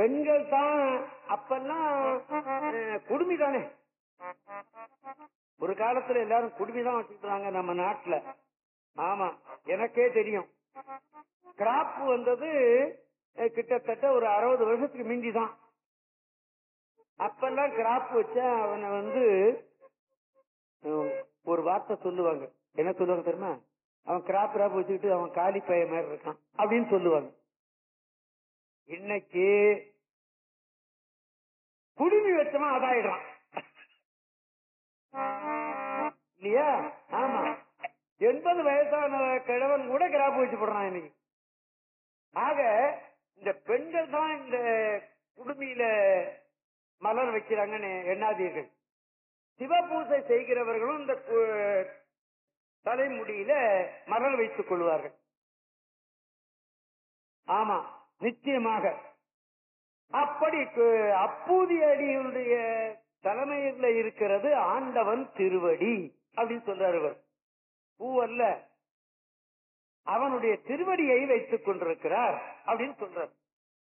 பெண்கள் தான் அப்பெல்லாம் அஹ், குடுமி தானே ஒரு காலத்துல எல்லாரும் குடுமி தான் வச்சுக்கிறாங்க நம்ம நாட்டுல ஆமா எனக்கே தெரியும் கிராப் வந்தது அஹ், கிட்டத்தட்ட ஒரு அறுபது வருஷத்துக்கு மிஞ்சி தான் அப்பெல்லாம் கிராப் வச்சா அவனை வந்து அஹ், ஒரு வார்த்தை சொல்லுவாங்க என்ன சொல்லுவாங்க தெரியுமா அவன் கிராப் கிராப் வச்சுக்கிட்டு அவன் காலி பைய மாதிரி இருக்கான் அப்படின்னு சொல்லுவாங்க இன்னைக்கு குடுமி வச்சவன் அதாயிடுறான் இல்லையா ஆமா எண்பது வயசான கிழவன் கூட கிராப் வச்சு போடுறான் இன்னைக்கு ஆக இந்த பெண்கள் தான் இந்த குடுமியில மலர் வைக்கிறாங்கன்னு எண்ணாதீர்கள் சிவபூசை செய்கிறவர்களும் இந்த கு- தலைமுடியில மலர் வைத்துக் கொள்வார்கள் ஆமா நிச்சயமாக அப்படி கு- அப்பூதி அடியுடைய தலைமையில இருக்கிறது ஆண்டவன் திருவடி அப்படின்னு சொல்றாரு இவர் பூ அல்ல அவனுடைய திருவடியை வைத்துக் கொண்டிருக்கிறார் அப்படின்னு சொல்றார்